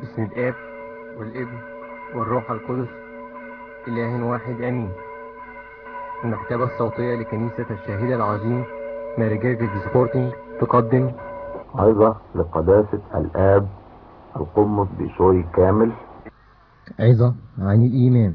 باسم الآب والابن والروح القدس إله واحد آمين المكتبة الصوتية لكنيسة الشهيد العظيم ماري جيرجز سبورتنج تقدم عظة لقداسة الآب القمص بشوي كامل عظة عن الإيمان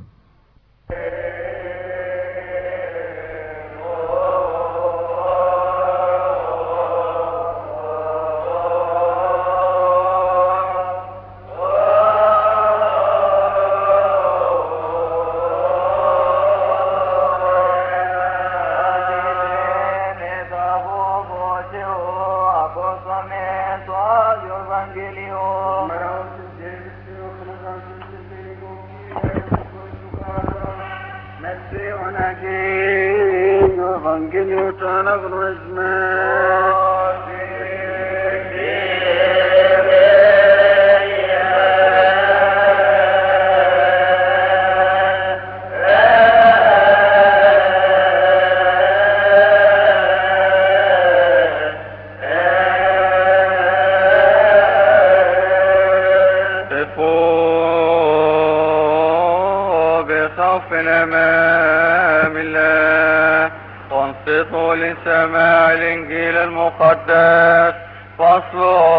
قفوا بخوف أمام الله وانصتوا لسماع الإنجيل المقدس فصل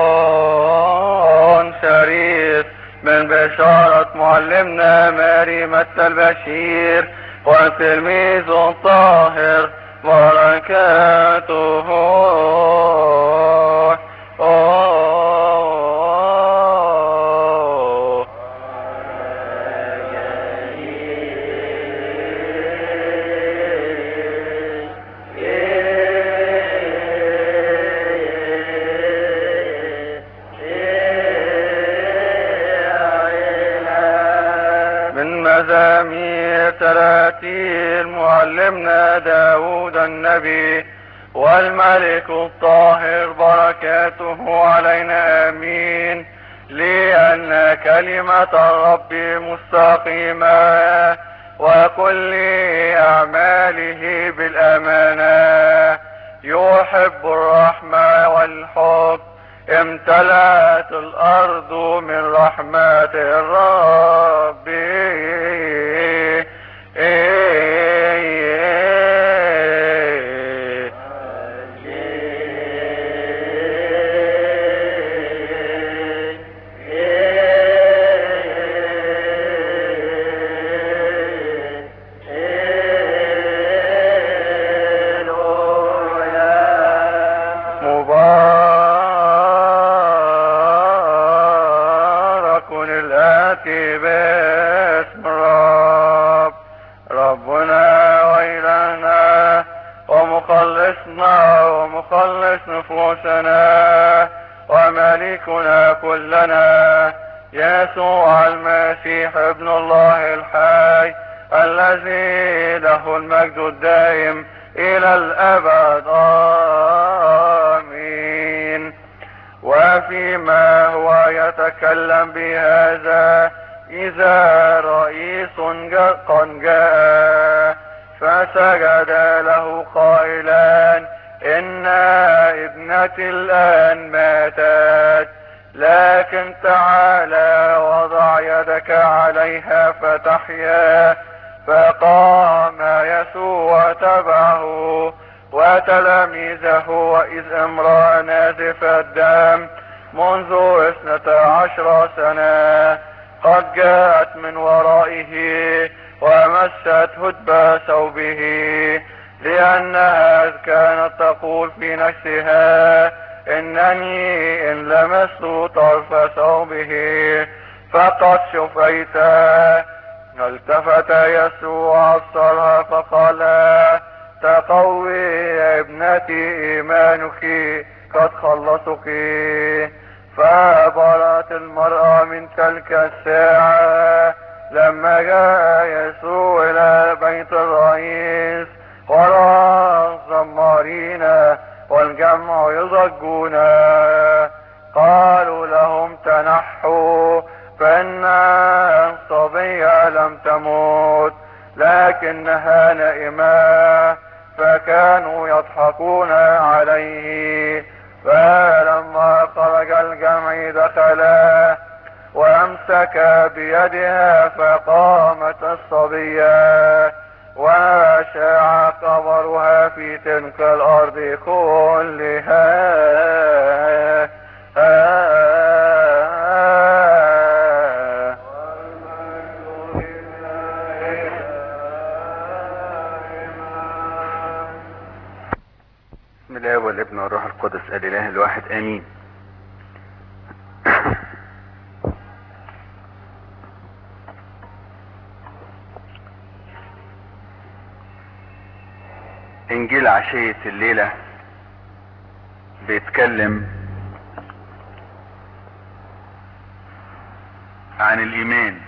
شريف من بشارة معلمنا ماري متى البشير وتلميذ طاهر بركاته من مزامير تراتيل معلمنا داود النبي والملك الطاهر بركاته علينا امين لان كلمة الرب مستقيمة وكل اعماله بالامانة يحب الرحمة والحب امتلأت الارض من رحمة الرب مبارك الآتي باسم الرب ربنا وإلهنا ومخلصنا ومخلص نفوسنا وملكنا كلنا يسوع المسيح ابن الله الحي الذي له المجد الدائم إلى الأبد آمين وفيما هو يتكلم بهذا إذا رئيس جاء- قد جاء فسجد له قائلا إن ابنتي الآن ماتت لكن تعالى وضع يدك عليها فتحيا فقام يسوع وتبعه وتلاميذه وإذ امرأة نازفة الدم منذ اثنتا عشر سنة قد جاءت من ورائه ومست هدب ثوبه لأنها كانت تقول في نفسها إنني إن لمست طرف ثوبه فقد شفيت التفت يسوع أبصرها فقال تقوي يا ابنتي إيمانك قد خلصك فبرأت المرأة من تلك الساعة لما جاء يسوع إلى بيت الرئيس ورأى الزمارين والجمع يضجون قالوا لهم تنحوا فإن الصبية لم تموت لكنها نائمة فكانوا يضحكون عليه فلما خرج الجمع دخلا وامسك بيدها فقامت الصبية وشاع قبرها في تلك الارض كلها بسم الله والابن والروح القدس الاله الواحد امين انجيل عشية الليلة بيتكلم عن الايمان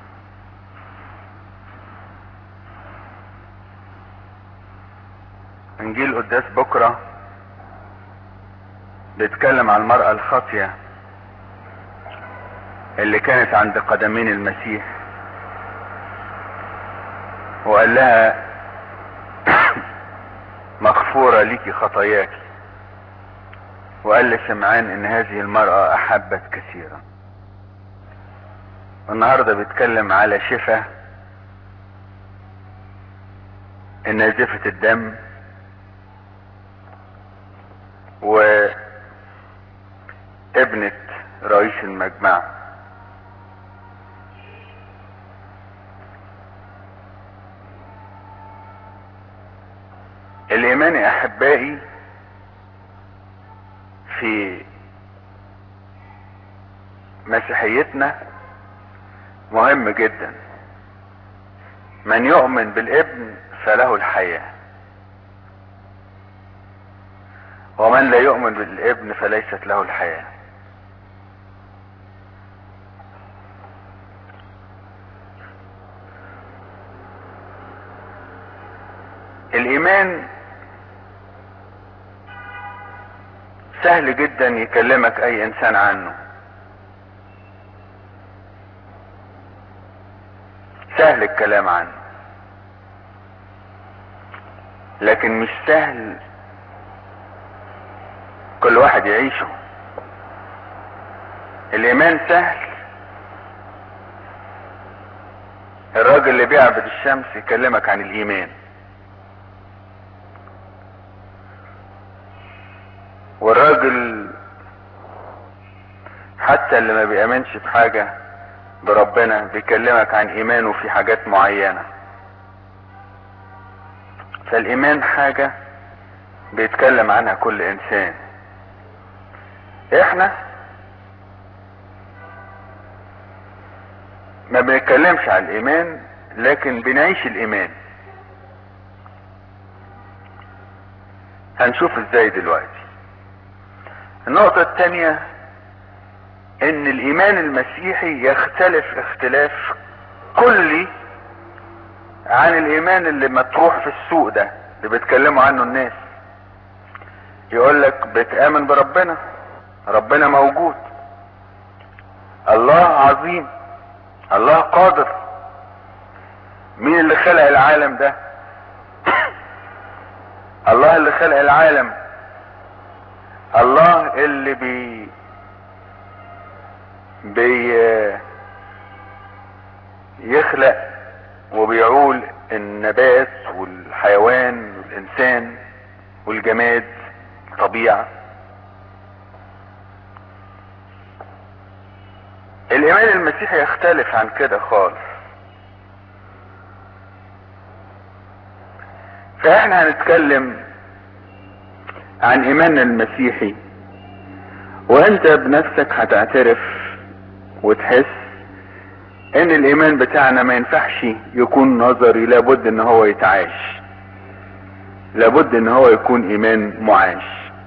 انجيل قداس بكرة بيتكلم عن المرأة الخاطية اللي كانت عند قدمين المسيح وقال لها مغفورة ليكي خطاياك وقال لسمعان ان هذه المرأة احبت كثيرا النهاردة بيتكلم على شفا النازفة الدم وابنة رئيس المجمع الايمان يا احبائي في مسيحيتنا مهم جدا من يؤمن بالابن فله الحياه ومن لا يؤمن بالابن فليست له الحياة الايمان سهل جدا يكلمك اي انسان عنه سهل الكلام عنه لكن مش سهل كل واحد يعيشه الايمان سهل الراجل اللي بيعبد الشمس يكلمك عن الايمان والراجل حتى اللي ما بيأمنش بحاجة بربنا بيكلمك عن ايمانه في حاجات معينة فالايمان حاجة بيتكلم عنها كل انسان احنا ما بنتكلمش عن الايمان لكن بنعيش الايمان هنشوف ازاي دلوقتي النقطة التانية ان الايمان المسيحي يختلف اختلاف كلي عن الايمان اللي مطروح في السوق ده اللي بيتكلموا عنه الناس يقول لك بتآمن بربنا ربنا موجود الله عظيم الله قادر مين اللي خلق العالم ده الله اللي خلق العالم الله اللي بي بي يخلق وبيعول النبات والحيوان والانسان والجماد الطبيعه الايمان المسيحي يختلف عن كده خالص فاحنا هنتكلم عن ايماننا المسيحي وانت بنفسك هتعترف وتحس ان الايمان بتاعنا ما ينفعش يكون نظري لابد ان هو يتعاش لابد ان هو يكون ايمان معاش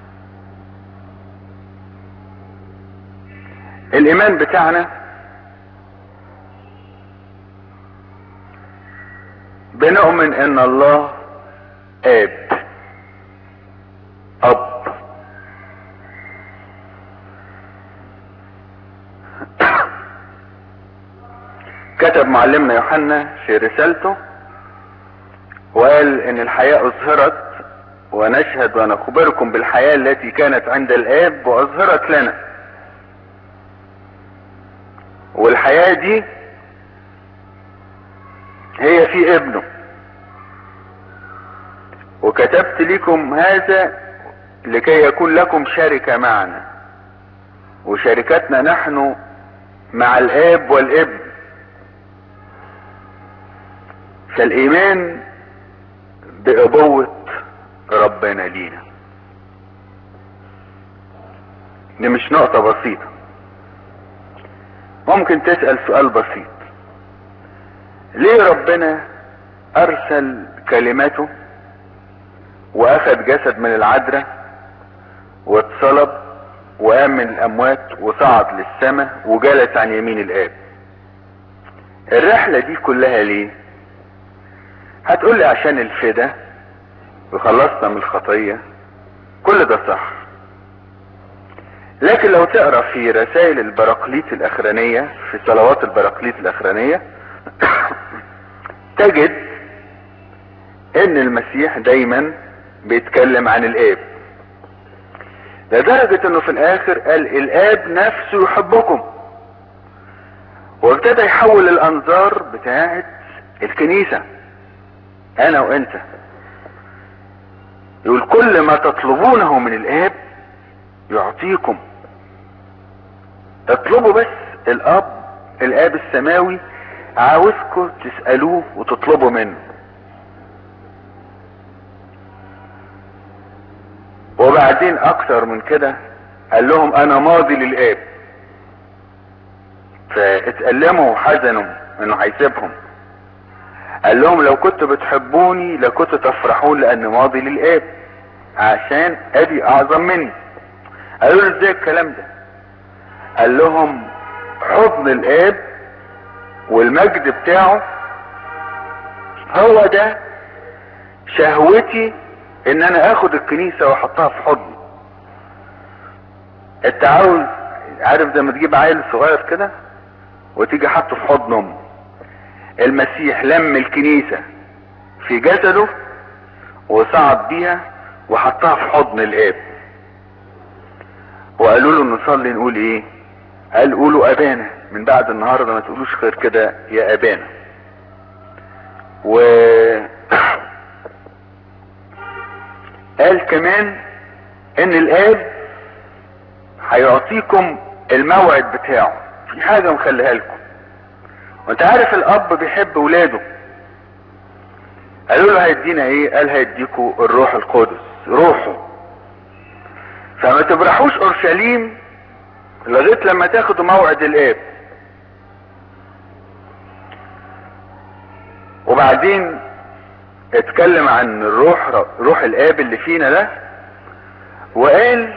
الايمان بتاعنا بنؤمن ان الله اب اب كتب معلمنا يوحنا في رسالته وقال ان الحياة اظهرت ونشهد ونخبركم بالحياة التي كانت عند الاب واظهرت لنا الحياة دي هي في ابنه وكتبت لكم هذا لكي يكون لكم شركة معنا وشركتنا نحن مع الاب والابن فالايمان بابوة ربنا لينا دي مش نقطة بسيطة ممكن تسأل سؤال بسيط ليه ربنا ارسل كلمته واخد جسد من العذراء واتصلب وقام من الاموات وصعد للسماء وجلس عن يمين الاب الرحلة دي كلها ليه هتقول لي عشان الفدا وخلصنا من الخطية كل ده صح لكن لو تقرا في رسائل البراقليط الاخرانية في صلوات البراقليط الاخرانية تجد ان المسيح دايما بيتكلم عن الاب لدرجة انه في الاخر قال الاب نفسه يحبكم وابتدى يحول الانظار بتاعت الكنيسة انا وانت يقول كل ما تطلبونه من الاب يعطيكم اطلبوا بس الاب الاب السماوي عاوزكم تسألوه وتطلبوا منه وبعدين اكتر من كده قال لهم انا ماضي للاب فاتألموا وحزنوا انه هيسيبهم قال لهم لو كنتوا بتحبوني لكنتوا تفرحون لان ماضي للاب عشان ابي اعظم مني قالوا له ازاي الكلام ده قال لهم حضن الاب والمجد بتاعه هو ده شهوتي ان انا اخد الكنيسة واحطها في حضني انت عاوز عارف زي ما تجيب عيل صغير كده وتيجي حاطه في حضن امه المسيح لم الكنيسة في جسده وصعد بيها وحطها في حضن الاب وقالوا له نصلي نقول ايه قال قولوا ابانا من بعد النهارده ما تقولوش غير كده يا ابانا و قال كمان ان الاب هيعطيكم الموعد بتاعه في حاجة مخليها لكم وانت عارف الاب بيحب ولاده قالوا له هيدينا ايه قال هيديكوا الروح القدس روحه فما تبرحوش اورشليم لغايه لما تاخدوا موعد الاب وبعدين اتكلم عن الروح روح الاب اللي فينا ده وقال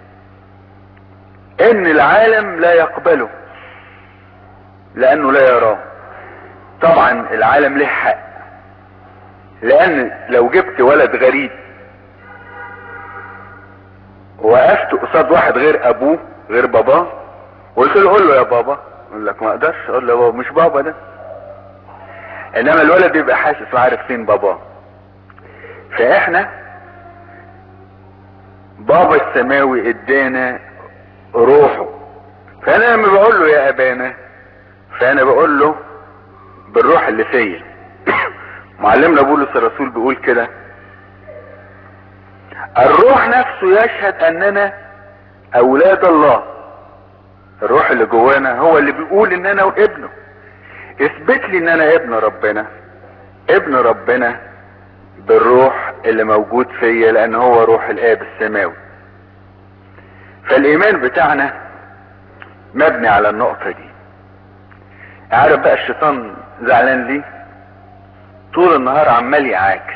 ان العالم لا يقبله لانه لا يراه طبعا العالم له حق لان لو جبت ولد غريب وقفت قصاد واحد غير ابوه غير باباه وقلت له قول له يا بابا يقول لك ما اقدرش اقول له يا بابا مش بابا ده انما الولد بيبقى حاسس وعارف فين باباه فاحنا بابا السماوي ادانا روحه فانا لما بقول له يا ابانا فانا بقول له بالروح اللي فيا معلمنا بولس الرسول بيقول كده الروح نفسه يشهد اننا اولاد الله الروح اللي جوانا هو اللي بيقول ان انا ابنه اثبت لي ان انا ابن ربنا ابن ربنا بالروح اللي موجود فيا لان هو روح الاب السماوي فالايمان بتاعنا مبني على النقطة دي عارف بقى الشيطان زعلان ليه طول النهار عمال يعاكس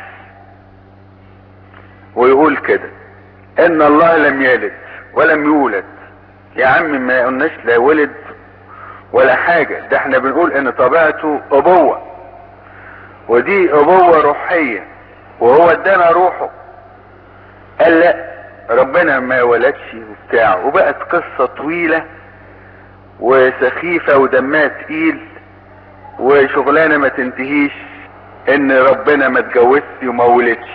ويقول كده ان الله لم يلد ولم يولد يا عم ما قلناش لا ولد ولا حاجة ده احنا بنقول ان طبيعته ابوة ودي ابوة روحية وهو ادانا روحه قال لا ربنا ما ولدش وبتاع وبقت قصة طويلة وسخيفة ودمها تقيل وشغلانة ما تنتهيش ان ربنا ما اتجوزش وما ولدش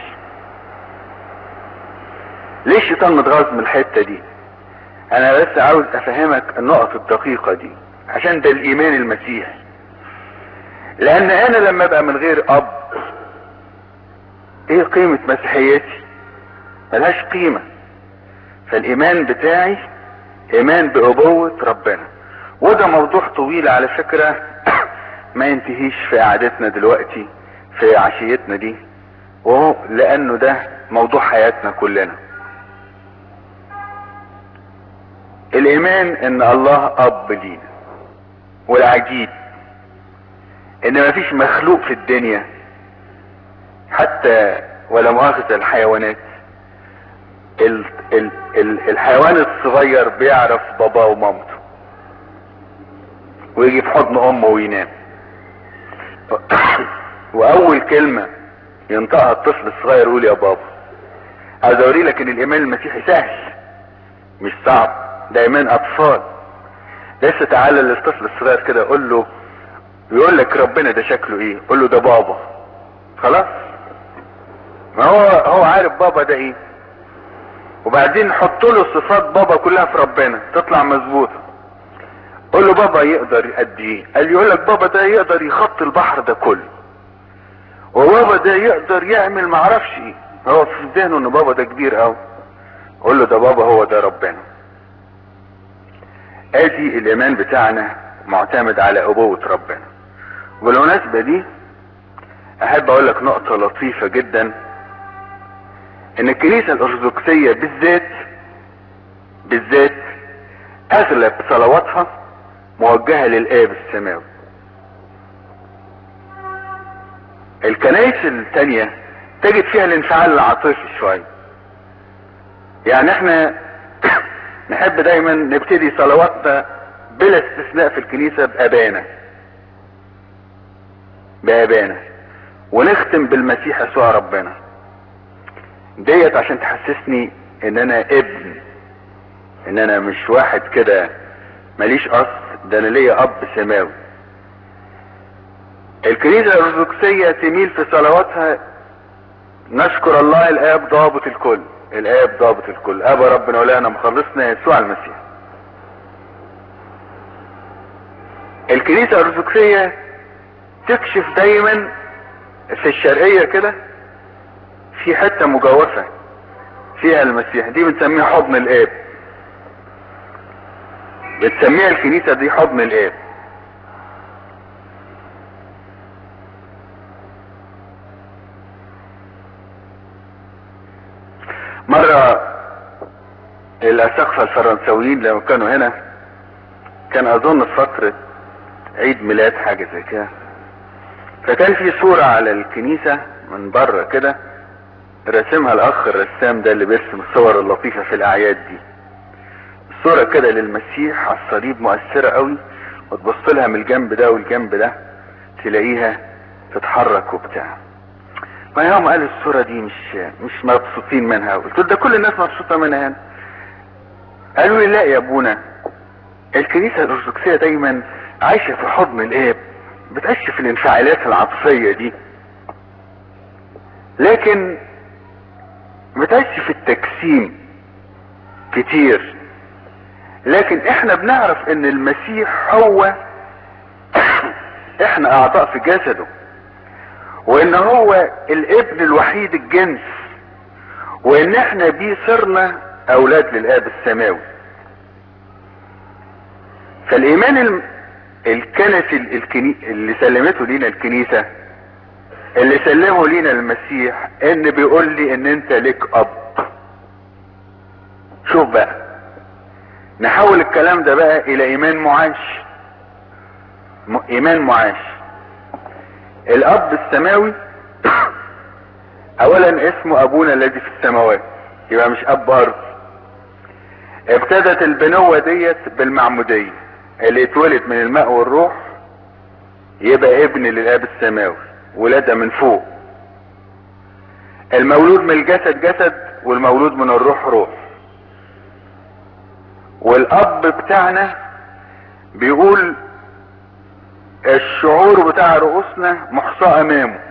ليه الشيطان متغاظ من الحتة دي انا بس عاوز افهمك النقط الدقيقة دي عشان ده الايمان المسيحي لان انا لما ابقى من غير اب ايه قيمة مسيحيتي ملهاش قيمة فالايمان بتاعي ايمان بابوة ربنا وده موضوع طويل على فكرة ما ينتهيش في قعدتنا دلوقتي في عشيتنا دي وهو لانه ده موضوع حياتنا كلنا الايمان ان الله اب لينا والعجيب ان مفيش مخلوق في الدنيا حتى ولا مؤاخذة الحيوانات ال ال ال الحيوان الصغير بيعرف باباه ومامته ويجي في حضن امه وينام واول كلمة ينطقها الطفل الصغير يقول يا بابا عايز اوري لك ان الايمان المسيحي سهل مش صعب ده ايمان اطفال لسه تعالى للطفل الصغير كده قول له يقول لك ربنا ده شكله ايه قول له ده بابا خلاص ما هو هو عارف بابا ده ايه وبعدين حط له صفات بابا كلها في ربنا تطلع مظبوطه قول له بابا يقدر قد ايه قال يقول لك بابا ده يقدر يخط البحر ده كله وبابا ده يقدر يعمل معرفش ايه هو في ذهنه ان بابا ده كبير قوي قول له ده بابا هو ده ربنا ادي الايمان بتاعنا معتمد على ابوة ربنا وبالمناسبة دي احب اقول لك نقطة لطيفة جدا ان الكنيسة الارثوذكسية بالذات بالذات اغلب صلواتها موجهة للاب السماوي الكنائس التانية تجد فيها الانفعال العاطفي شوية يعني احنا نحب دايما نبتدي صلواتنا بلا استثناء في الكنيسة بأبانا بأبانا ونختم بالمسيح يسوع ربنا ديت عشان تحسسني ان انا ابن ان انا مش واحد كده ماليش اصل ده انا ليا اب سماوي الكنيسة الارثوذكسية تميل في صلواتها نشكر الله الاب ضابط الكل الاب ضابط الكل ابا ربنا ولانا مخلصنا يسوع المسيح الكنيسة الارثوذكسية تكشف دايما في الشرقية كده في حتة مجوفة فيها المسيح دي بنسميها حضن الاب بتسميها الكنيسة دي حضن الاب مرة الأساقفة الفرنساويين لما كانوا هنا كان أظن في فترة عيد ميلاد حاجة زي كده فكان في صورة على الكنيسة من بره كده رسمها الأخ الرسام ده اللي بيرسم الصور اللطيفة في الأعياد دي الصورة كده للمسيح على الصليب مؤثرة قوي وتبص لها من الجنب ده والجنب ده تلاقيها تتحرك وبتاع ما يوم قال الصورة دي مش مش مبسوطين منها قلت له ده كل الناس مبسوطة منها هنا قالوا لي لا يا ابونا الكنيسة الارثوذكسية دايما عايشة في حضن الاب بتعيش في الانفعالات العاطفية دي لكن بتعيش في التجسيم كتير لكن احنا بنعرف ان المسيح هو احنا اعضاء في جسده وان هو الابن الوحيد الجنس وان احنا بيه صرنا اولاد للاب السماوي فالايمان الم... الكنسي الكني... اللي سلمته لينا الكنيسة اللي سلمه لينا المسيح ان بيقول لي ان انت لك اب شوف بقى نحول الكلام ده بقى الى ايمان معاش م... ايمان معاش الاب السماوي اولا اسمه ابونا الذي في السماوات يبقى مش اب ارض ابتدت البنوة ديت بالمعمودية اللي اتولد من الماء والروح يبقى ابن للاب السماوي ولادة من فوق المولود من الجسد جسد والمولود من الروح روح والاب بتاعنا بيقول الشعور بتاع رؤوسنا محصى امامه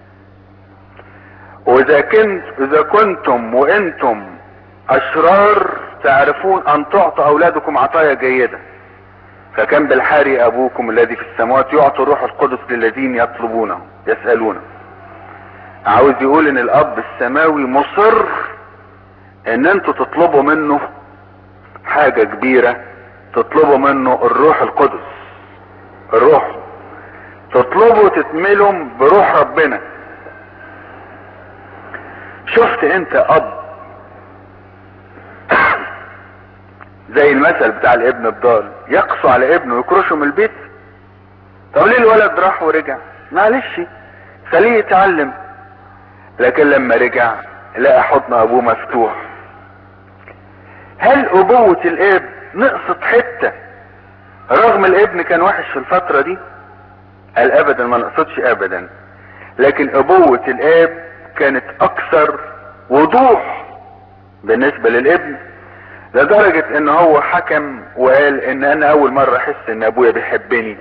واذا كنت اذا كنتم وانتم اشرار تعرفون ان تعطوا اولادكم عطايا جيدة فكان بالحاري ابوكم الذي في السماوات يعطي الروح القدس للذين يطلبونه يسألونه عاوز يقول ان الاب السماوي مصر ان انتوا تطلبوا منه حاجة كبيرة تطلبوا منه الروح القدس الروح تطلبوا تتملوا بروح ربنا شفت انت اب زي المثل بتاع الابن الضال يقسو على ابنه ويكرشه من البيت طب ليه الولد راح ورجع معلش خليه يتعلم لكن لما رجع لقى حضن ابوه مفتوح هل ابوة الاب نقصت حتة رغم الابن كان وحش في الفترة دي قال ابدا ما نقصتش ابدا لكن ابوة الاب كانت اكثر وضوح بالنسبة للابن لدرجة ان هو حكم وقال ان انا اول مرة احس ان ابويا بيحبني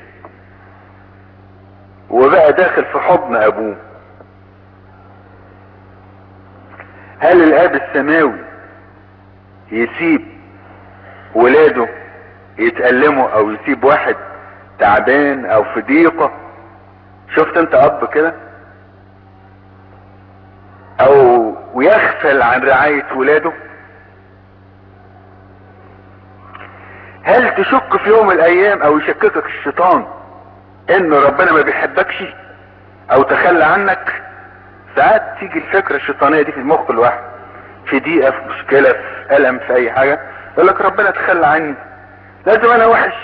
وبقى داخل في حضن ابوه هل الاب السماوي يسيب ولاده يتألموا او يسيب واحد تعبان او في ضيقة شفت انت اب كده او ويغفل عن رعاية ولاده هل تشك في يوم من الايام او يشككك الشيطان ان ربنا ما بيحبكش او تخلى عنك ساعات تيجي الفكرة الشيطانية دي في المخ الواحد في ضيقة في مشكلة في ألم في أي حاجة يقول لك ربنا تخلى عني لازم أنا وحش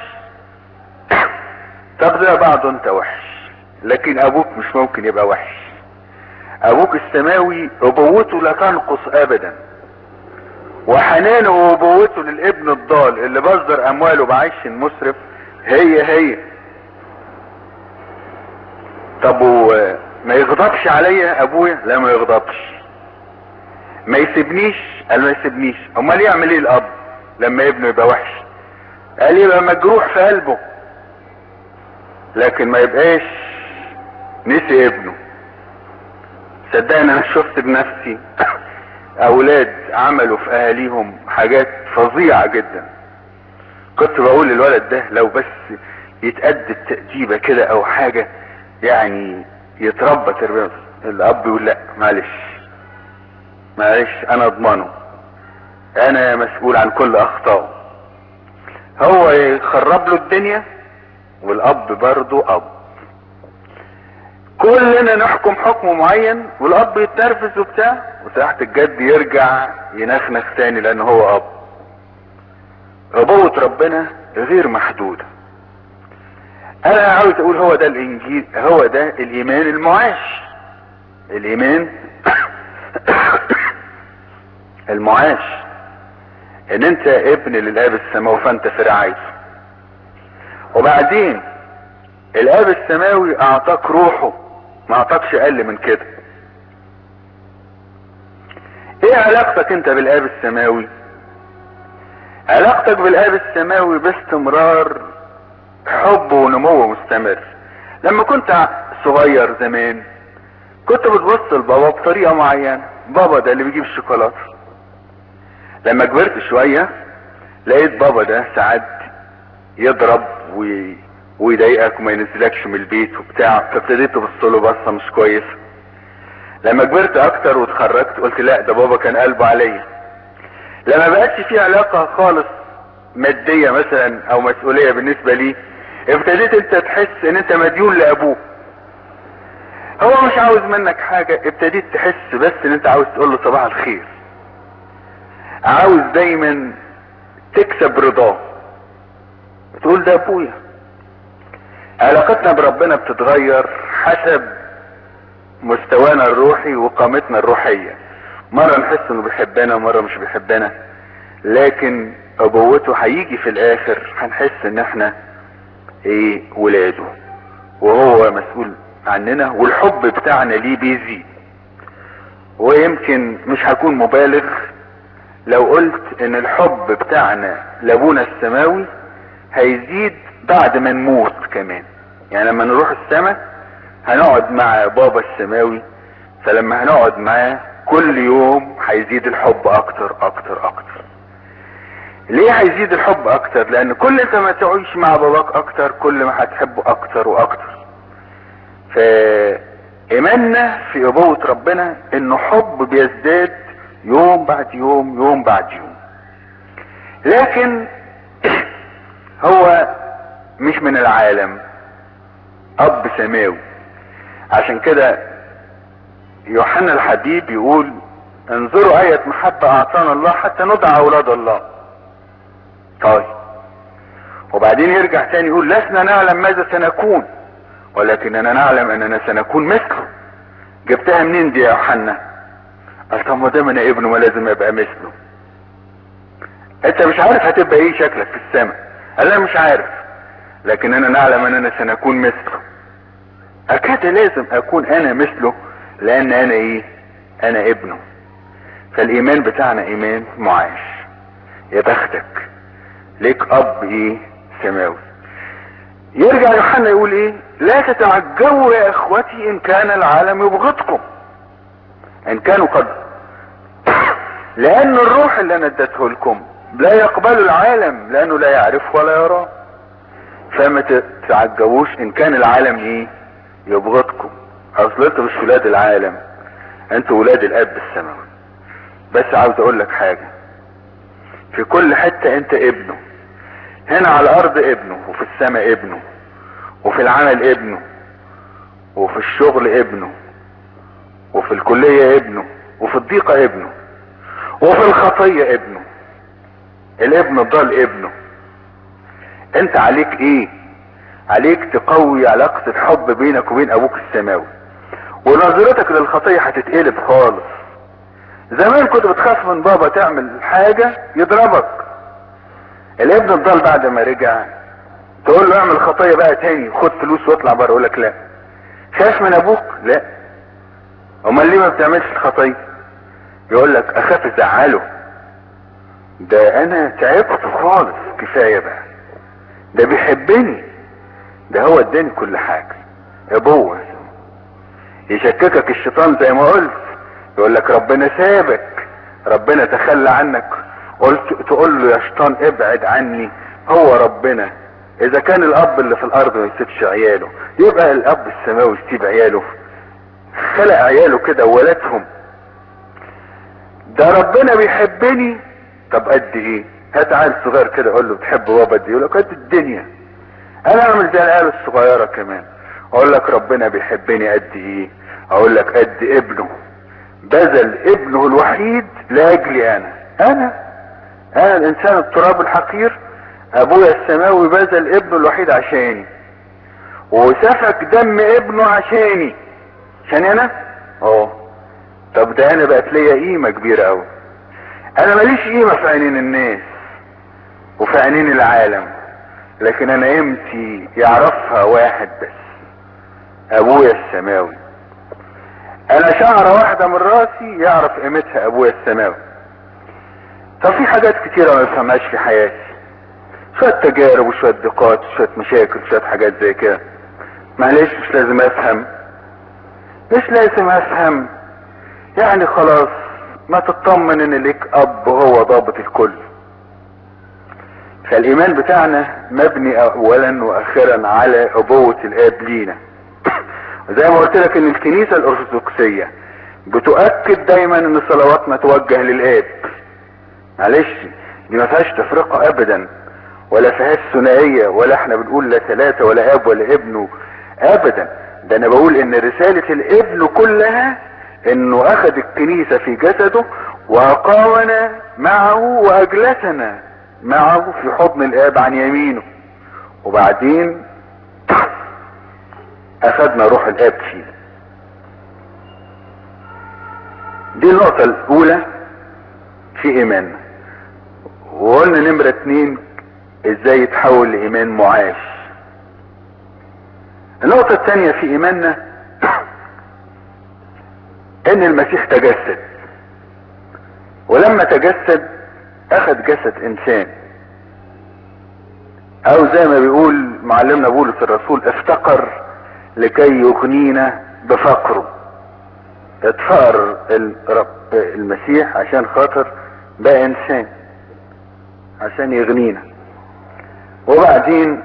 طب ده بعضه أنت وحش لكن أبوك مش ممكن يبقى وحش أبوك السماوي أبوته لا تنقص أبدا وحنانه وأبوته للابن الضال اللي بصدر أمواله بعيش مسرف هي هي طب ما يغضبش عليا ابويا لا ما يغضبش ما يسيبنيش قال ما يسيبنيش امال يعمل ايه الاب لما ابنه يبقى وحش قال يبقى مجروح في قلبه لكن ما يبقاش نسي ابنه صدقني انا شفت بنفسي اولاد عملوا في اهاليهم حاجات فظيعة جدا كنت بقول للولد ده لو بس يتأدب تأديبة كده او حاجة يعني يتربى تربية الاب يقول لا معلش معلش انا اضمنه انا مسؤول عن كل اخطائه هو يخرب له الدنيا والاب برضه اب كلنا نحكم حكم معين والاب يتنرفز وبتاع وتحت الجد يرجع ينخنخ تاني لان هو اب ابوة ربنا غير محدودة انا عاوز اقول هو ده الانجيل هو ده الايمان المعاش الايمان المعاش ان انت ابن للاب السماوي فانت في رعايته وبعدين الاب السماوي اعطاك روحه ما اعطاكش اقل من كده ايه علاقتك انت بالاب السماوي علاقتك بالاب السماوي باستمرار حب ونمو مستمر لما كنت صغير زمان كنت بتبص لبابا بطريقة معينة بابا ده اللي بيجيب الشوكولاتة لما كبرت شوية لقيت بابا ده ساعات يضرب وي... ويضايقك وما ينزلكش من البيت وبتاع فابتديت تبص له بصة مش كويسة لما كبرت اكتر واتخرجت قلت لا ده بابا كان قلبه عليا لما بقتش في علاقة خالص مادية مثلا او مسؤولية بالنسبة لي ابتديت انت تحس ان انت مديون لابوك هو مش عاوز منك حاجة ابتديت تحس بس ان انت عاوز تقول له صباح الخير عاوز دايما تكسب رضاه تقول ده ابويا علاقتنا بربنا بتتغير حسب مستوانا الروحي وقامتنا الروحية مرة نحس انه بيحبنا ومرة مش بيحبنا لكن ابوته هيجي في الاخر هنحس ان احنا ايه ولاده وهو مسؤول عننا والحب بتاعنا ليه بيزيد ويمكن مش هكون مبالغ لو قلت ان الحب بتاعنا لابونا السماوي هيزيد بعد ما نموت كمان يعني لما نروح السماء هنقعد مع بابا السماوي فلما هنقعد معاه كل يوم هيزيد الحب اكتر اكتر اكتر ليه هيزيد الحب اكتر لان كل انت ما تعيش مع باباك اكتر كل ما هتحبه اكتر واكتر فايماننا في ابوة ربنا انه حب بيزداد يوم بعد يوم يوم بعد يوم لكن هو مش من العالم اب سماوي عشان كده يوحنا الحبيب يقول انظروا آية محبة أعطانا الله حتى ندعى أولاد الله طيب وبعدين يرجع تاني يقول لسنا نعلم ماذا سنكون ولكننا نعلم أننا سنكون مثله جبتها منين دي يا يوحنا قال طب ما دام انا ابنه ما لازم ابقى مثله انت مش عارف هتبقى ايه شكلك في السماء قال انا مش عارف لكن انا نعلم اننا سنكون مثله اكاد لازم اكون انا مثله لان انا ايه انا ابنه فالايمان بتاعنا ايمان معاش يا بختك ليك اب ايه سماوي يرجع يوحنا يقول ايه لا تتعجبوا يا اخوتي ان كان العالم يبغضكم ان كانوا قد لان الروح اللي انا اديته لكم لا يقبل العالم لانه لا يعرف ولا يراه فما تتعجبوش ان كان العالم ايه يبغضكم اصل انتوا مش ولاد العالم انتوا ولاد الاب السماوي بس عاوز اقول لك حاجة في كل حتة انت ابنه هنا على الارض ابنه وفي السماء ابنه وفي العمل ابنه وفي الشغل ابنه وفي الكلية ابنه وفي الضيقة ابنه وفي الخطية ابنه الابن الضال ابنه انت عليك ايه عليك تقوي علاقة الحب بينك وبين ابوك السماوي ونظرتك للخطية هتتقلب خالص زمان كنت بتخاف من بابا تعمل حاجة يضربك الابن الضال بعد ما رجع تقول له اعمل خطية بقى تاني خد فلوس واطلع بره يقول لك لا خاف من ابوك لا امال ليه ما بتعملش الخطية يقول لك اخاف ازعله ده انا تعبت خالص كفاية بقى ده بيحبني ده هو اداني كل حاجة ابوه يشككك الشيطان زي ما قلت يقول لك ربنا سابك ربنا تخلى عنك قلت تقول له يا شيطان ابعد عني هو ربنا اذا كان الاب اللي في الارض ما يسيبش عياله يبقى الاب السماوي يسيب عياله خلق عياله كده وولدهم ده ربنا بيحبني طب قد ايه هات عيل صغير كده اقول له بتحب بابا دي يقول لك قد الدنيا انا اعمل زي العيال الصغيره كمان اقول لك ربنا بيحبني قد ايه اقول لك قد ابنه بذل ابنه الوحيد لاجلي انا انا انا الانسان التراب الحقير ابويا السماوي بذل ابنه الوحيد عشاني وسفك دم ابنه عشاني عشان انا اه طب ده انا بقت ليا قيمة كبيرة اوي انا ماليش قيمة في عينين الناس وفي عينين العالم لكن انا قيمتي يعرفها واحد بس ابويا السماوي انا شعرة واحدة من راسي يعرف قيمتها ابويا السماوي طب في حاجات كتيرة ما بفهمهاش في حياتي شوية تجارب وشوية ضيقات وشوية مشاكل وشوية حاجات زي كده معلش مش لازم افهم مش لازم افهم يعني خلاص ما تطمن ان ليك اب هو ضابط الكل فالايمان بتاعنا مبني اولا واخيرا على ابوة الاب لينا زي ما قلت لك ان الكنيسة الارثوذكسية بتؤكد دايما ان صلواتنا توجه للاب معلش دي ما فيهاش تفرقة ابدا ولا فيهاش ثنائية ولا احنا بنقول لا ثلاثة ولا اب ولا ابن ابدا ده انا بقول ان رسالة الابن كلها انه اخذ الكنيسة في جسده واقامنا معه واجلسنا معه في حضن الاب عن يمينه وبعدين اخذنا روح الاب فينا دي النقطة الاولى في ايماننا وقلنا نمرة اتنين ازاي يتحول لايمان معاش النقطة الثانية في ايماننا ان المسيح تجسد ولما تجسد اخذ جسد انسان او زي ما بيقول معلمنا بولس الرسول افتقر لكي يغنينا بفقره اتفقر المسيح عشان خاطر بقى انسان عشان يغنينا وبعدين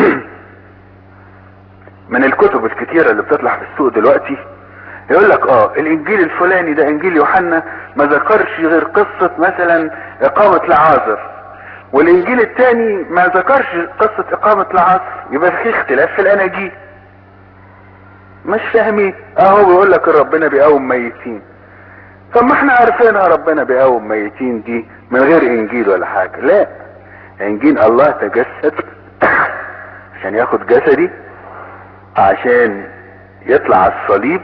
من الكتب الكتيرة اللي بتطلع في السوق دلوقتي يقول لك اه الانجيل الفلاني ده انجيل يوحنا ما ذكرش غير قصة مثلا اقامة لعازر والانجيل التاني ما ذكرش قصة اقامة لعازر يبقى في اختلاف في الاناجيل مش فاهمين اهو بيقول لك ربنا بيقوم ميتين طب ما احنا عارفينها ربنا بيقوم ميتين دي من غير انجيل ولا حاجة لا انجيل الله تجسد عشان ياخد جسدي عشان يطلع على الصليب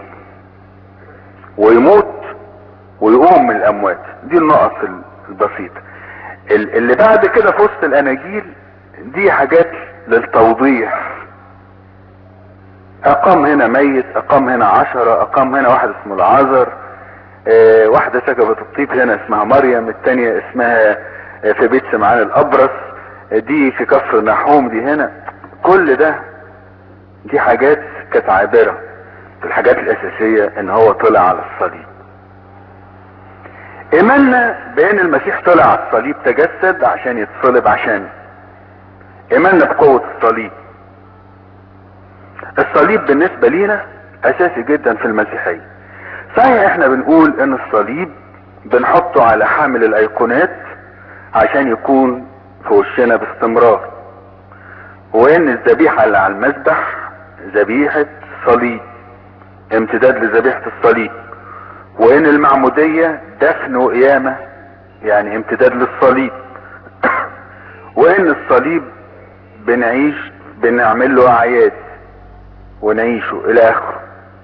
ويموت ويقوم من الاموات دي النقط البسيطة اللي بعد كده في وسط الاناجيل دي حاجات للتوضيح اقام هنا ميت اقام هنا عشرة اقام هنا واحد اسمه العذر اه واحدة سكبت الطيب هنا اسمها مريم التانية اسمها اه في بيت سمعان الابرص اه دي في كفر نحوم دي هنا كل ده دي حاجات كانت عابرة الحاجات الاساسية ان هو طلع على الصليب ايماننا بان المسيح طلع على الصليب تجسد عشان يتصلب عشان ايماننا بقوة الصليب الصليب بالنسبة لينا اساسي جدا في المسيحية صحيح احنا بنقول ان الصليب بنحطه على حامل الايقونات عشان يكون في وشنا باستمرار وان الذبيحة اللي على المذبح ذبيحة صليب امتداد لذبيحة الصليب وان المعمودية دفن وقيامة يعني امتداد للصليب وان الصليب بنعيش بنعمل له اعياد ونعيشه الى اخره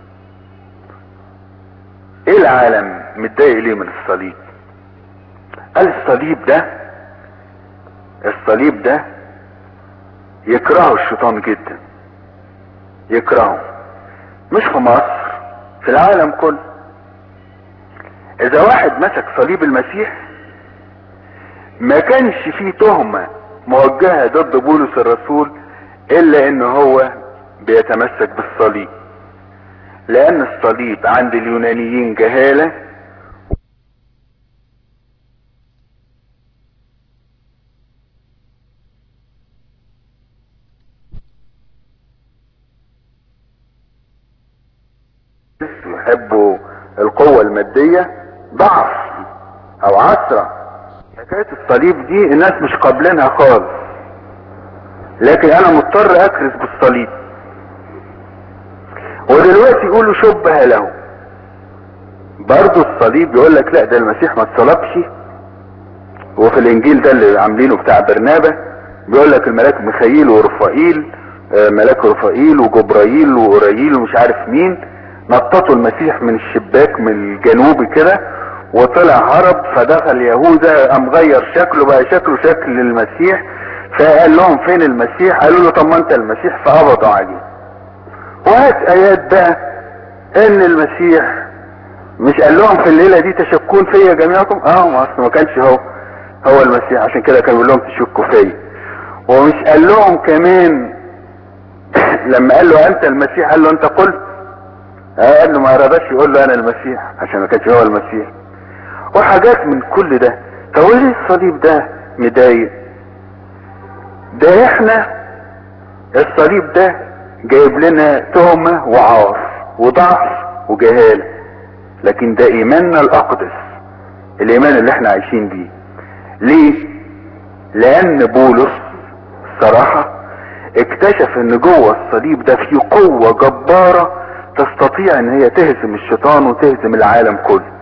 ايه العالم متضايق ليه من الصليب قال الصليب ده الصليب ده يكرهه الشيطان جدا يكرهه مش في مصر في العالم كله اذا واحد مسك صليب المسيح ما كانش فيه تهمة موجهة ضد بولس الرسول الا ان هو بيتمسك بالصليب لان الصليب عند اليونانيين جهالة يحبوا القوة المادية ضعف او عسرة حكاية الصليب دي الناس مش قابلينها خالص لكن انا مضطر اكرس بالصليب ودلوقتي يقولوا شبه له برضو الصليب يقول لك لا ده المسيح ما اتصلبش وفي الانجيل ده اللي عاملينه بتاع برنابة بيقول لك الملاك ميخائيل ورفائيل ملاك رفائيل وجبرائيل وأوريل ومش عارف مين نططوا المسيح من الشباك من الجنوبي كده وطلع هرب فدخل يهوذا قام غير شكله بقى شكله شكل المسيح فقال لهم فين المسيح قالوا له طب ما انت المسيح فقبضوا عليه وهات ايات بقى ان المسيح مش قال لهم في الليله دي تشكون فيا جميعكم اه ما اصل ما كانش هو هو المسيح عشان كده كان بيقول لهم تشكوا فيا ومش قال لهم كمان لما قال له انت المسيح قال له انت قلت آه قال له ما رضاش يقول له انا المسيح عشان ما كانش هو المسيح وحاجات من كل ده طب ليه الصليب ده مضايق ده احنا الصليب ده جايب لنا تهمة وعار وضعف وجهالة لكن ده ايماننا الاقدس الايمان اللي احنا عايشين بيه ليه لان بولس صراحة اكتشف ان جوه الصليب ده فيه قوة جبارة تستطيع ان هي تهزم الشيطان وتهزم العالم كله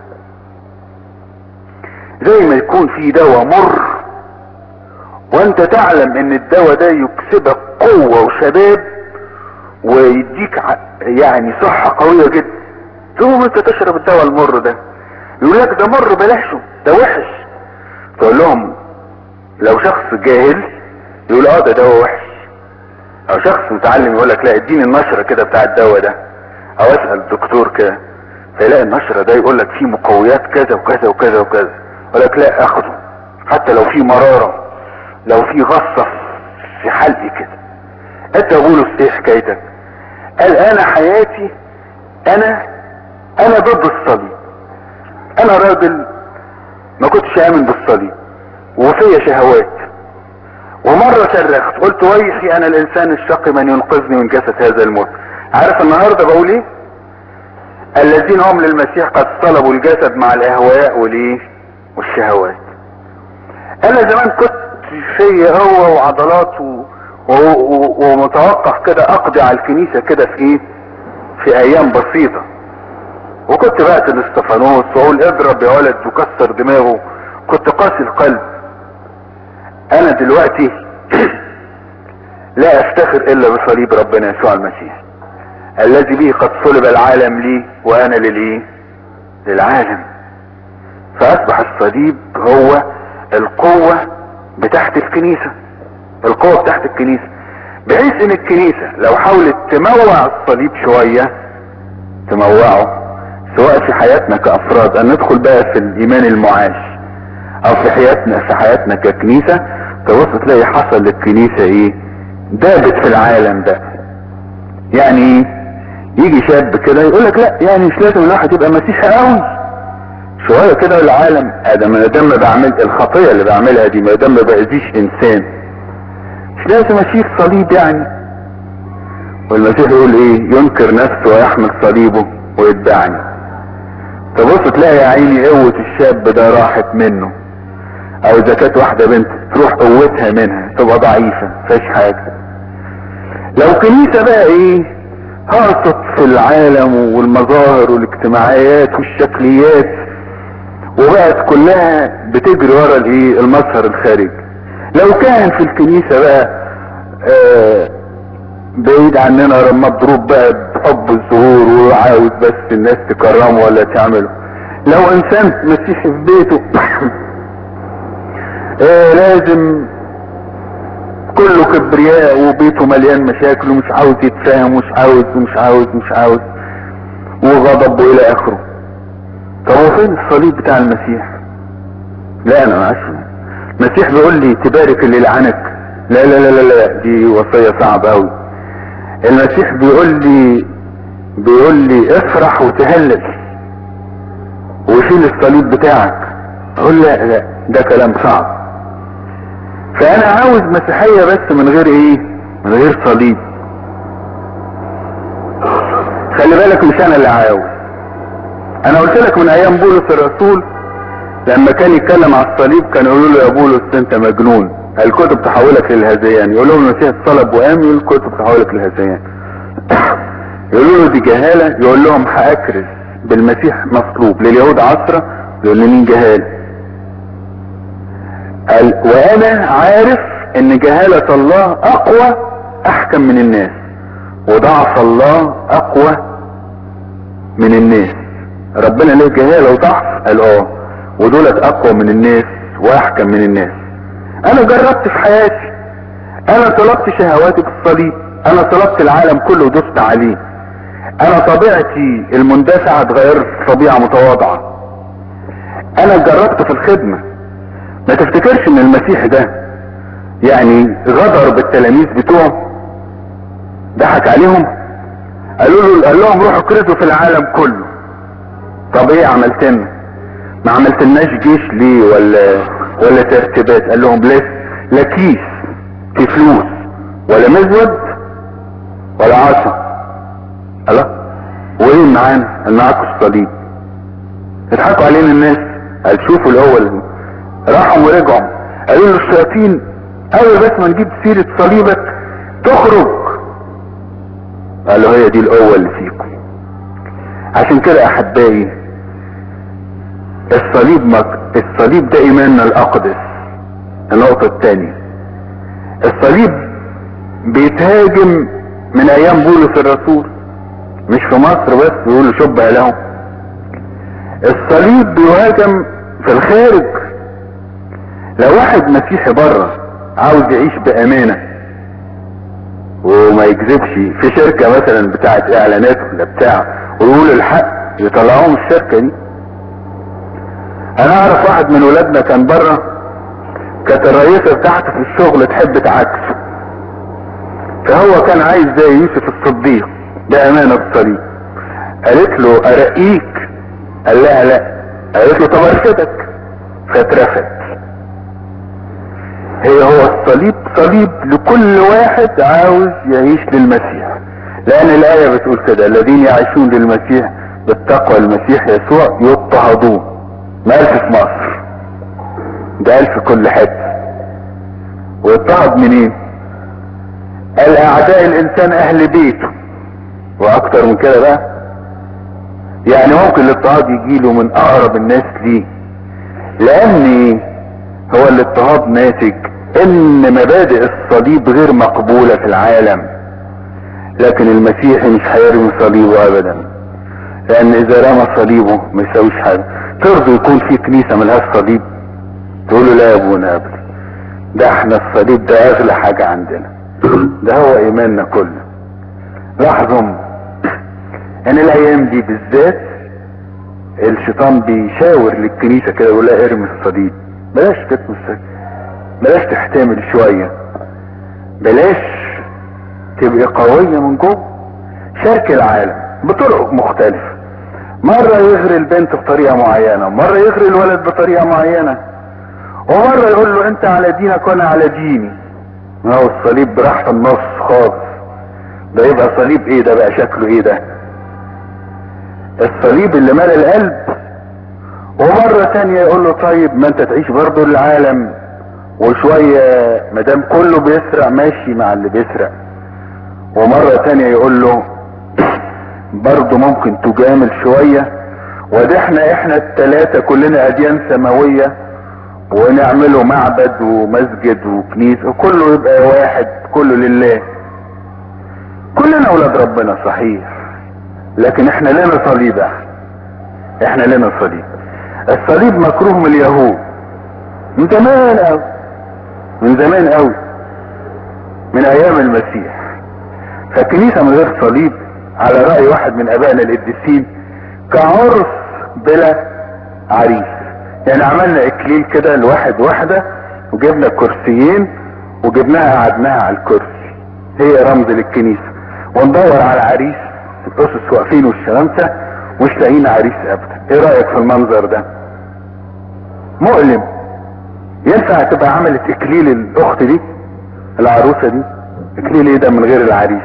زي ما يكون في دواء مر وانت تعلم ان الدواء ده يكسبك قوة وشباب ويديك يعني صحة قوية جدا تقوم انت تشرب الدواء المر ده يقول لك ده مر بلاشه ده وحش تقول لهم لو شخص جاهل يقول اه ده دواء وحش او شخص متعلم يقول لك لا اديني النشرة كده بتاع الدواء ده او اسأل الدكتور كده فيلاقي النشرة ده يقول لك فيه مقويات كذا وكذا وكذا وكذا يقول لك لا اخده حتى لو فيه مرارة لو فيه غصة في حلقي كده انت بولس ايه حكايتك قال انا حياتي انا انا ضد الصليب انا راجل ما كنتش امن بالصليب وفيا شهوات ومرة صرخت قلت ويحي انا الانسان الشقي من ينقذني من جسد هذا الموت عارف النهاردة بقول ايه الذين هم للمسيح قد طلبوا الجسد مع الاهواء والايه والشهوات انا زمان كنت فيا هو وعضلات و... و... و... ومتوقع كده اقضي على الكنيسة كده في ايه في ايام بسيطة وكنت بقتل استفانوس واقول اضرب يا ولد وكسر دماغه كنت قاسي القلب انا دلوقتي لا افتخر الا بصليب ربنا يسوع المسيح الذي به قد صلب العالم لي وانا للايه للعالم فاصبح الصليب هو القوة بتاعت الكنيسة القوة بتاعت الكنيسة بحيث ان الكنيسة لو حاولت تموع الصليب شوية تموعه سواء في حياتنا كافراد ان ندخل بقى في الايمان المعاش او في حياتنا في حياتنا ككنيسة تبص تلاقي حصل للكنيسة ايه دابت في العالم ده يعني ايه يجي شاب كده يقول لك لا يعني مش لازم الواحد يبقى مسيحي قوي شويه كده العالم ادم ما دام بعمل الخطيه اللي بعملها دي ما دام ما باذيش انسان مش لازم اشيل صليب يعني والمسيح يقول ايه ينكر نفسه ويحمل صليبه ويتبعني تبص تلاقي يا عيني قوة الشاب ده راحت منه او اذا كانت واحدة بنت تروح قوتها منها تبقى ضعيفة مفيش حاجة لو كنيسة بقى ايه هرطت في العالم والمظاهر والاجتماعيات والشكليات وبقت كلها بتجري ورا الايه المظهر الخارجي لو كان في الكنيسة بقى آه بعيد عننا مضروب بقى بحب الظهور وعاوز بس الناس تكرمه ولا تعمله لو انسان مسيحي في بيته آه لازم كله كبرياء وبيته مليان مشاكل ومش عاوز يتفاهم ومش عاوز ومش عاوز ومش عاوز وغضب والى اخره طب هو فين الصليب بتاع المسيح لا انا ما عارفه المسيح بيقول لي تبارك اللي لعنك لا لا لا لا لا دي وصية صعبة اوي المسيح بيقول لي بيقول لي افرح وتهلل وشيل الصليب بتاعك اقول لا لا ده كلام صعب فانا عاوز مسيحية بس من غير ايه من غير صليب خلي بالك مش انا اللي عاوز انا قلت لك من ايام بولس الرسول لما كان يتكلم على الصليب كان يقولوا له يا بولس انت مجنون الكتب تحولك للهذيان يقول لهم المسيح اتصلب وقام يقول الكتب تحولك للهذيان يقولوا له دي جهالة يقول لهم هاكرز بالمسيح مصلوب لليهود عصرة لليمين جهالة قال وانا عارف ان جهالة الله اقوى احكم من الناس وضعف الله اقوى من الناس ربنا ليه جهالة وضعف قال اه ودولت اقوى من الناس واحكم من الناس انا جربت في حياتي انا طلبت شهواتي بالصليب انا طلبت العالم كله ودست عليه انا طبيعتي المندفعة اتغيرت طبيعة متواضعة انا جربت في الخدمة ما تفتكرش ان المسيح ده يعني غدر بالتلاميذ بتوعه ضحك عليهم قالوا له قال لهم روحوا كرزوا في العالم كله طب ايه عملت لنا ما عملتلناش جيش ليه ولا ولا ترتيبات قال لهم لا لا كيس في فلوس ولا مزود ولا عصا الله وايه معانا قال معاكم الصليب يضحكوا علينا الناس قال شوفوا الاول راحوا ورجعوا قالوا له الشياطين اول بس ما نجيب سيرة صليبك تخرج قال له هي دي القوة اللي فيكم عشان كده احبائي الصليب مك... الصليب ده ايماننا الاقدس النقطة الثانية الصليب بيتهاجم من ايام بولس الرسول مش في مصر بس بيقولوا شبه لهم الصليب بيهاجم في الخارج لو واحد مسيحي بره عاوز يعيش بامانة وما يكذبش في شركة مثلا بتاعت اعلانات ولا بتاع ويقول الحق يطلعوهم الشركة دي انا اعرف واحد من ولادنا كان بره كانت الرئيسة بتاعته في الشغل تحب تعكسه فهو كان عايز زي يوسف الصديق بامانة الصليب قالت له ارقيك قال لها لا قالت له طب ارشدك فاترفد هي هو الصليب صليب لكل واحد عاوز يعيش للمسيح لان الايه بتقول كده الذين يعيشون للمسيح بالتقوى المسيح يسوع يضطهدون ما قالش في مصر ده قال في كل حته واضطهد منين قال اعداء الانسان اهل بيته واكتر من كده بقى يعني ممكن الاضطهاد يجيله من اقرب الناس ليه لان هو الاضطهاد ناتج ان مبادئ الصليب غير مقبولة في العالم لكن المسيحي مش هيرمي صليبه ابدا لان اذا رمى صليبه ما يساويش حاجة ترضوا يكون في كنيسة ملهاش صليب تقولوا لا يا ابونا ابدا ده احنا الصليب ده اغلى حاجة عندنا ده هو ايماننا كله لاحظوا ان الايام دي بالذات الشيطان بيشاور للكنيسة كده يقول لها ارمي الصليب بلاش تتمس بلاش تحتمل شوية بلاش تبقى قوية من جوه شارك العالم بطرق مختلفة مرة يغري البنت بطريقة معينة مرة يغري الولد بطريقة معينة ومرة يقول له انت على دينك وانا على ديني ما هو الصليب براحة النص خالص ده يبقى صليب ايه ده بقى شكله ايه ده الصليب اللي مال القلب ومرة تانية يقول له طيب ما انت تعيش برضه العالم وشوية مدام كله بيسرق ماشي مع اللي بيسرق ومرة تانية يقول له برضه ممكن تجامل شوية وده احنا احنا التلاتة كلنا اديان سماوية ونعمله معبد ومسجد وكنيسة وكله يبقى واحد كله لله كلنا اولاد ربنا صحيح لكن احنا لنا صليب احنا احنا لنا صليب الصليب مكروه من اليهود من زمان قوي من زمان قوي من ايام المسيح فالكنيسة من غير صليب على رأي واحد من ابائنا القديسين كعرس بلا عريس يعني عملنا اكليل كده لواحد واحدة وجبنا كرسيين وجبناها قعدناها على الكرسي هي رمز للكنيسة وندور على عريس الاسس واقفين والشمامسة مش لاقيين عريس ابدا ايه رأيك في المنظر ده مؤلم ينفع تبقى عملت اكليل الاخت دي العروسة دي اكليل ايه ده من غير العريس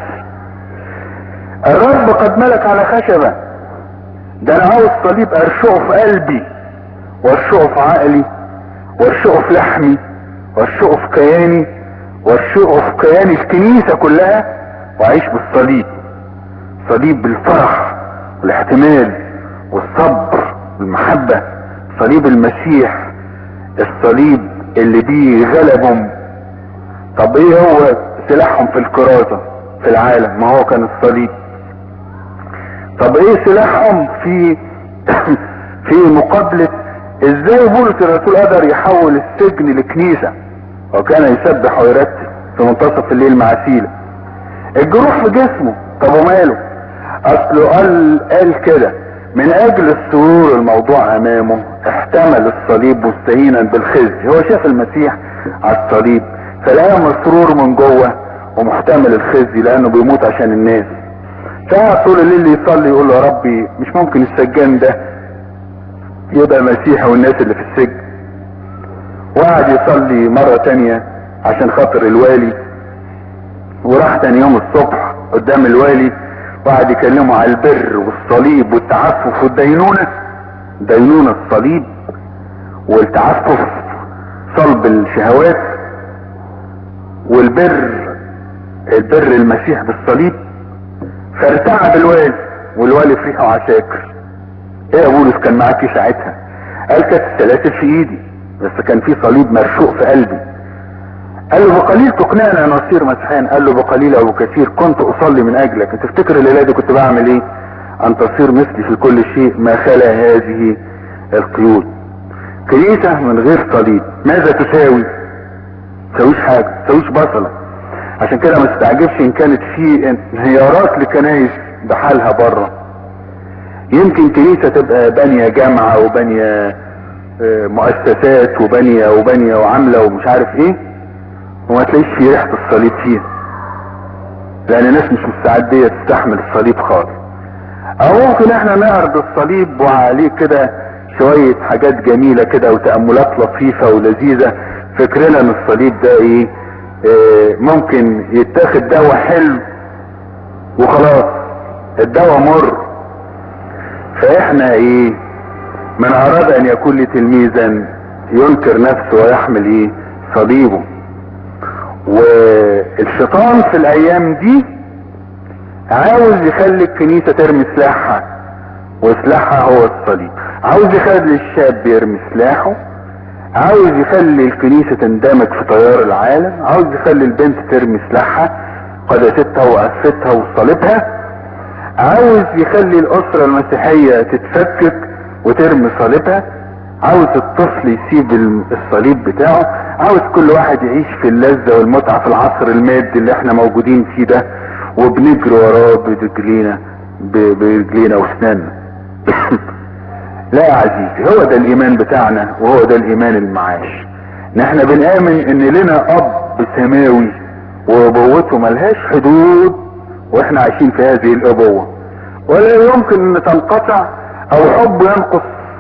الرب قد ملك على خشبة ده انا عاوز صليب ارشقه في قلبي وارشقه في عقلي وارشقه في لحمي وارشقه في كياني وارشقه في كيان الكنيسة كلها واعيش بالصليب صليب بالفرح والاحتمال والصبر والمحبة صليب المسيح الصليب اللي بيه غلبهم طب ايه هو سلاحهم في الكرازة في العالم ما هو كان الصليب طب ايه سلاحهم في في مقابلة ازاي بولس الرسول قدر يحول السجن لكنيسة وكان يسبح ويرتب في منتصف الليل مع سيلة الجروح في جسمه طب وماله اصله قال قال كده من اجل السرور الموضوع امامه احتمل الصليب مستهينا بالخزي هو شاف المسيح على الصليب فلقى مسرور من جوه ومحتمل الخزي لانه بيموت عشان الناس فقعد طول الليل يصلي يقول له يا ربي مش ممكن السجان ده يبقى مسيحي والناس اللي في السجن وقعد يصلي مرة تانية عشان خاطر الوالي وراح تاني يوم الصبح قدام الوالي وقعد يكلمه على البر والصليب والتعفف والدينونة دينونة الصليب والتعفف صلب الشهوات والبر البر المسيح بالصليب فارتعب الوالي والوالي في ريحه عساكر ايه يا بولس كان معاك ايه ساعتها قال كانت السلاسل في ايدي بس كان في صليب مرشوق في قلبي قال له بقليل تقنعني ان اصير مسيحيا قال له بقليل او بكثير كنت اصلي من اجلك تفتكر الليله دي كنت بعمل ايه ان تصير مثلي في كل شيء ما خلا هذه القيود كنيسة من غير صليب ماذا تساوي تساويش حاجة تساويش بصلة عشان كده ما تستعجبش ان كانت في انهيارات لكنايس بحالها بره يمكن كنيسة تبقى بانية جامعة وبانية مؤسسات وبانية وبانية وعاملة ومش عارف ايه وما تلاقيش في ريحة الصليب فيها لان الناس مش مستعدية تستحمل الصليب خالص او ممكن احنا نعرض الصليب وعليه كده شوية حاجات جميلة كده وتأملات لطيفة ولذيذة فكرنا ان الصليب ده ايه اه ممكن يتاخد دواء حلو وخلاص الدواء مر فاحنا ايه من اراد ان يكون لي تلميذا ينكر نفسه ويحمل ايه صليبه والشيطان في الايام دي عاوز يخلي الكنيسة ترمي سلاحها وسلاحها هو الصليب عاوز يخلي الشاب يرمي سلاحه عاوز يخلي الكنيسة تندمج في تيار العالم عاوز يخلي البنت ترمي سلاحها قداستها وقفتها وصليبها عاوز يخلي الاسرة المسيحية تتفكك وترمي صليبها عاوز الطفل يسيب الصليب بتاعه عاوز كل واحد يعيش في اللذة والمتعة في العصر المادي اللي احنا موجودين فيه ده وبنجري وراه برجلينا برجلينا واسناننا لا يا عزيزي هو ده الايمان بتاعنا وهو ده الايمان المعاش ان احنا بنآمن ان لنا اب سماوي وابوته ملهاش حدود واحنا عايشين في هذه الابوة ولا يمكن ان تنقطع او حب ينقص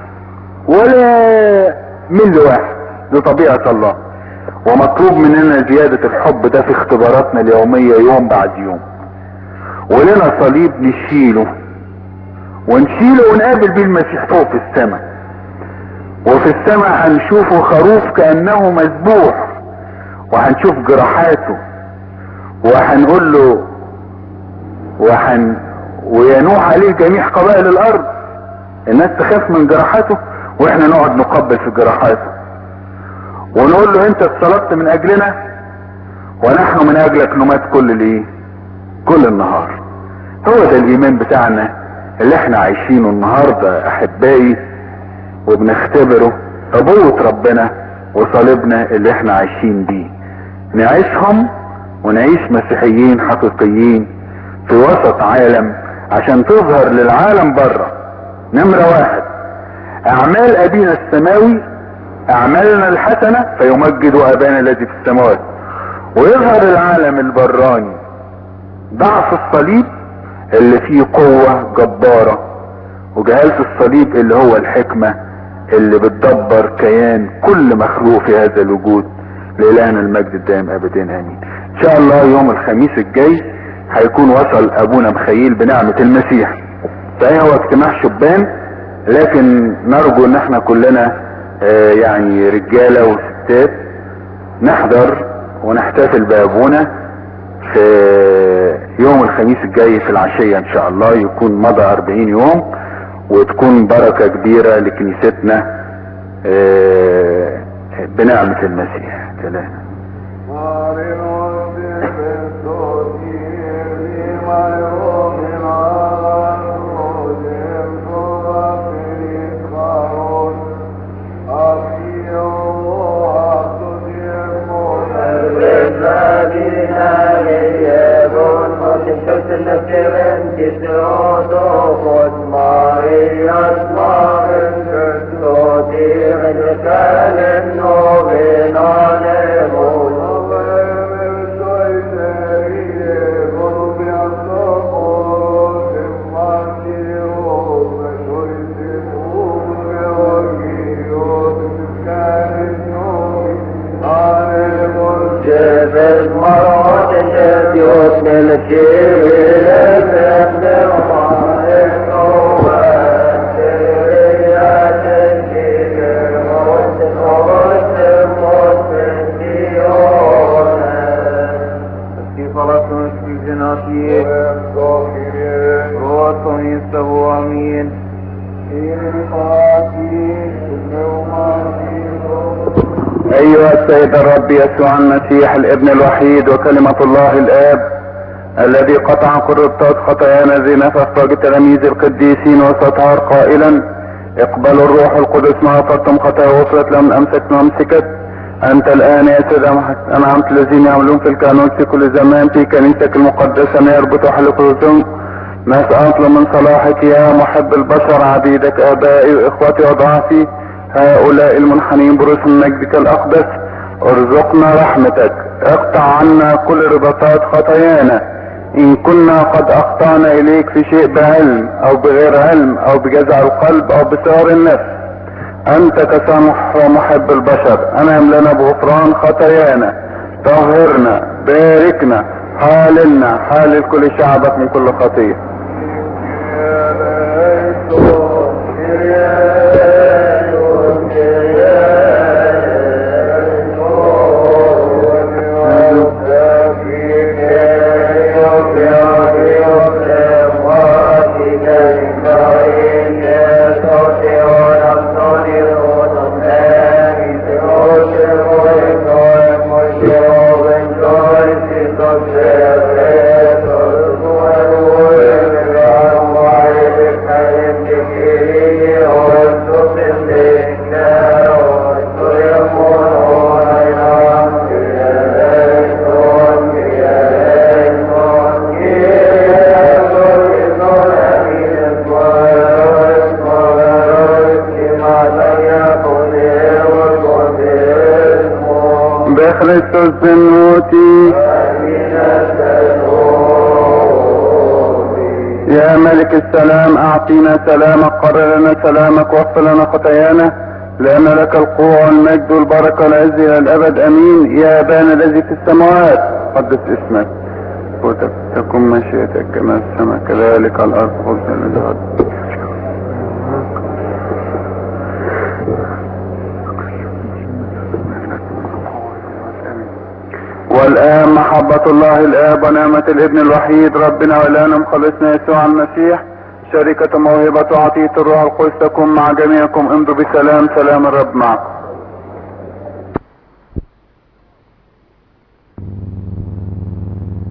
ولا مل واحد دي طبيعة الله ومطلوب مننا زيادة الحب ده في اختباراتنا اليومية يوم بعد يوم ولنا صليب نشيله ونشيله ونقابل بيه المسيح فوق في السماء وفي السماء هنشوفه خروف كأنه مذبوح وهنشوف جراحاته وهنقول له وهن وينوح عليه جميع قبائل الارض الناس تخاف من جراحاته واحنا نقعد نقبل في جراحاته ونقول له انت اتصلبت من اجلنا ونحن من اجلك نمات كل الايه كل النهار هو ده الايمان بتاعنا اللي احنا عايشينه النهاردة احبائي وبنختبره ابوة ربنا وصليبنا اللي احنا عايشين بيه نعيشهم ونعيش مسيحيين حقيقيين في وسط عالم عشان تظهر للعالم بره نمرة واحد اعمال ابينا السماوي اعمالنا الحسنة فيمجد ابانا الذي في السماوات ويظهر العالم البراني ضعف الصليب اللي فيه قوة جبارة وجهالة الصليب اللي هو الحكمة اللي بتدبر كيان كل مخلوق في هذا الوجود لإلهنا المجد الدائم ابدين امين ان شاء الله يوم الخميس الجاي هيكون وصل ابونا مخيل بنعمة المسيح صحيح هو اجتماع شبان لكن نرجو ان احنا كلنا اه يعني رجالة وستات نحضر ونحتفل بابونا في يوم الخميس الجاي في العشية ان شاء الله يكون مضى 40 يوم وتكون بركة كبيرة لكنيستنا اه بنعمة المسيح سلام أيها السيد الرب يسوع المسيح الابن الوحيد وكلمة الله الآب الذي قطع كل ربطات خطايانا زي نفخ تلاميذ القديسين وستهار قائلا اقبلوا الروح القدس ما أفضتم خطايا وصلت لهم أمسكت وأمسكت أنت الآن يا سيد أنعمت الذين يعملون في الكهنوت في كل زمان في كنيستك المقدسة ما يربط حل قلوبهم ما سأطلب من صلاحك يا محب البشر عبيدك آبائي وإخوتي وضعفي هؤلاء المنحنين برسم مجدك الأقدس ارزقنا رحمتك اقطع عنا كل رباطات خطايانا إن كنا قد أخطأنا إليك في شيء بعلم أو بغير علم أو بجزع القلب أو بسعر النفس أنت كسامح ومحب البشر أنعم لنا بغفران خطايانا طهرنا باركنا حاللنا حالل كل شعبك من كل خطيه بخريستوس بنوتي يا ملك السلام اعطينا سلامك قرر لنا سلامك واغفر لنا خطايانا لان لك القوة والمجد والبركة والعز الى الابد امين يا ابانا الذي في السماوات قدس اسمك وتكن مشيئتك كما في السماء كذلك على الارض خبزنا الغد والآن محبة الله الآب ونعمة الابن الوحيد ربنا والآن مخلصنا يسوع المسيح شركة موهبة وعطية الروح القدس تكون مع جميعكم امضوا بسلام سلام الرب معكم